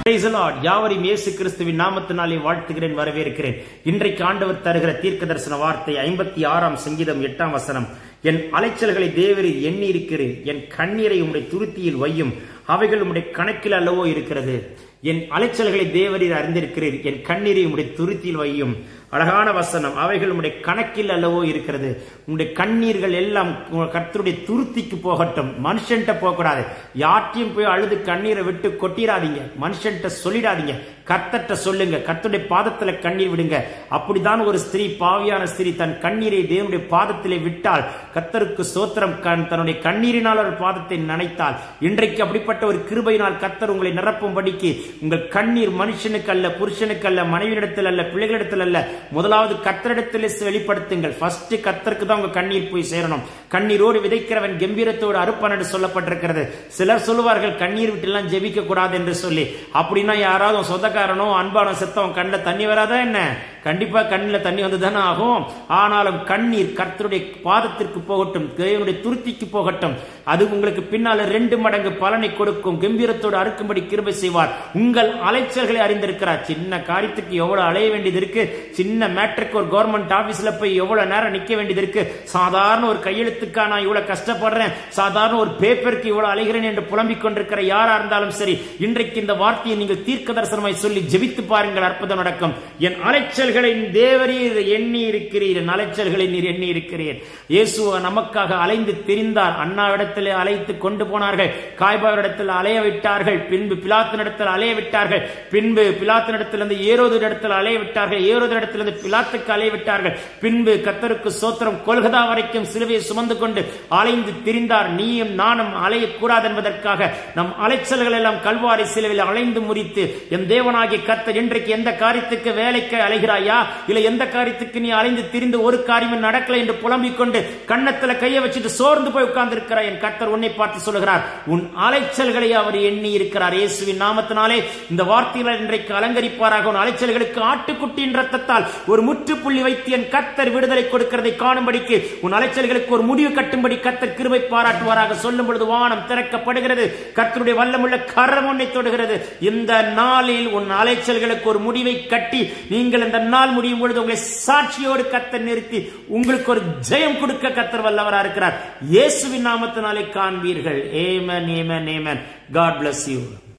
Praise the Lord. யாவரையும் இயேசு கிறிஸ்துவின் நாமத்தினாலே வாழ்த்துகிறேன் வரவேற்கிறேன் இன்றைக்கு ஆண்டவர் தருகிற தீர்க்க தரிசன வார்த்தை ஐம்பத்தி ஆறாம் சங்கீதம் எட்டாம் வசனம் என் அலைச்சல்களை தேவரில் எண்ணி இருக்கிறேன் என் கண்ணீரை உம்முடைய துருத்தியில் வையும் அவைகள் உம்முடைய கணக்கில் அல்லவோ இருக்கிறது என் அலைச்சல்களை தேவரீர் அறிந்திருக்கிறீர் என் கண்ணீரை உம்முடைய துருத்தியில் வையும் அழகான வசனம் அவைகள் உம்முடைய கணக்கில் அல்லவோ இருக்கிறது உம்முடைய கண்ணீர்கள் எல்லாம் கர்த்தருடைய துருத்திக்கு போகட்டும் மனுஷன்ட்ட போகக்கூடாது யார்ட்டையும் போய் அழுது கண்ணீரை விட்டு கொட்டிடாதீங்க மனுஷன்ட்ட சொல்லிடாதீங்க கர்த்தட்ட சொல்லுங்க கர்த்தருடைய பாதத்துல கண்ணீர் விடுங்க அப்படிதான் ஒரு ஸ்திரீ பாவியான ஸ்திரீ தன் கண்ணீரை தேவனுடைய பாதத்திலே விட்டால் கர்த்தருக்கு சோத்திரம் கண் தன்னுடைய கண்ணீரினால் ஒரு பாதத்தை நனைத்தால் இன்றைக்கு அப்படிப்பட்ட ஒரு கிருபையினால் கர்த்தர் உங்களை நிரப்பும்படிக்கு உங்கள் கண்ணீர் மனுஷனுக்கு அல்ல புருஷனுக்கு அல்ல மனைவியிடத்தில் அல்ல பிள்ளைகளிடத்தில் அல்ல முதலாவது கத்தரிடத்தில் வெளிப்படுத்துங்கள் ஃபர்ஸ்ட் கத்தருக்கு தான் உங்க கண்ணீர் போய் சேரணும் கண்ணீரோடு விதைக்கிறவன் கம்பீரத்தோடு அறுப்பான் என்று சொல்லப்பட்டிருக்கிறது சிலர் சொல்லுவார்கள் கண்ணீர் விட்டு எல்லாம் ஜெபிக்க கூடாது என்று சொல்லி அப்படின்னா யாராவது சொந்தக்காரனோ அன்பானோ செத்தவன் கண்ணில் தண்ணி வராதா என்ன கண்டிப்பா கண்ணில் தண்ணி வந்து தானே ஆகும் ஆனாலும் கண்ணீர் கர்த்தருடைய பாதத்திற்கு போகட்டும் தேவனுடைய துருத்திக்கு போகட்டும் அது உங்களுக்கு பின்னால ரெண்டு மடங்கு பலனை கொடுக்கும் கம்பீரத்தோடு அறுக்கும்படி கிருபை செய்வார் உங்கள் அலைச்சல்களை அறிந்திருக்கிறார் சின்ன காரியத்துக்கு எவ்வளவு அலைய வேண்டியது இருக்கு சின்ன மேட்ருக்கு ஒரு கவர்மெண்ட் ஆபீஸ்ல போய் எவ்வளவு நேரம் நிக்க வேண்டியது இருக்கு சாதாரண ஒரு கையெழுத்துக்கா நான் இவ்வளவு கஷ்டப்படுறேன் சாதாரண ஒரு பேப்பருக்கு இவ்வளவு அலைகிறேன் என்று புலம்பிக் கொண்டிருக்கிற யாரா இருந்தாலும் சரி இன்றைக்கு இந்த வார்த்தையை நீங்கள் தீர்க்க தரிசனமாய் சொல்லி ஜெபித்து பாருங்கள் அற்புதம் நடக்கும் என் அலைச்சல்களை தேவரீர் எண்ணி இருக்கிறீர் என் அலைச்சல்களை நீர் எண்ணி இருக்கிறீர் இயேசுவ நமக்காக அலைந்து திரிந்தார் அண்ணாவிடத்திலே அழைத்து கொண்டு போனார்கள் காய்பாவிடத்தில் அலைய விட்டார்கள் பின்பு பிலாத்தினிடத்தில் அலைய விட்டார்கள் பின்பு பிலாத்தினிடத்திலிருந்து ஏரோது இடத்தில் அலைய விட்டார்கள் ஏரோது இடத்திலிருந்து பிலாத்துக்கு அலைய விட்டார்கள் பின்பு கத்தருக்கு சோத்திரம் கொல்கதா வரைக்கும் சிலுவையை சுமந்து கொண்டு அலைந்து திரிந்தார் நீயும் நானும் அலையக்கூடாது என்பதற்காக நம் அலைச்சல்கள் எல்லாம் கல்வாரி சிலுவையில் அலைந்து முறித்து என் தேவனாகிய கத்தர் இன்றைக்கு எந்த காரியத்துக்கு வேலைக்கு அலைகிறாயா இல்ல எந்த காரியத்துக்கு நீ அலைந்து திரிந்து ஒரு காரியமும் நடக்கல என்று புலம்பிக் கொண்டு கன்னத்துல கையை வச்சுட்டு சோர்ந்து போய் உட்கார்ந்து இருக்கிறார் என் கத்தர் உன்னை பார்த்து சொல்லுகிறார் உன் அலைச்சல்களை அவர் எண்ணி இருக்கிறார் இயேசுவின் நாமத்தினாலே இந்த வார்த்தைகளை இன்றைக்கு அலங்கரிப்பாராக உன் அலைச்சல்களுக்கு ஆட்டுக்குட்டியின் ரத்தத்தால் ஒரு முற்றுப்புள்ளி வைத்து என் கத்தர் விடுதலை கொடுக்கிறதை காணும்படிக்கு உன் அலைச்சல்களுக்கு ஒரு முடிவு கட்டும்படி கத்தர் கிருபை பாராட்டுவாராக சொல்லும் பொழுது வானம் திறக்கப்படுகிறது கத்தருடைய வல்லமுள்ள கரம் உன்னை தொடுகிறது இந்த நாளில் உன் அலைச்சல்களுக்கு ஒரு முடிவை கட்டி நீங்கள் இந்த நாள் முடியும் பொழுது உங்களை சாட்சியோடு கத்தர் நிறுத்தி உங்களுக்கு ஒரு ஜெயம் கொடுக்க கத்தர் வல்லவரா இருக்கிறார் இயேசுவின் நாமத்தினாலே காண்பீர்கள் amen amen amen God bless you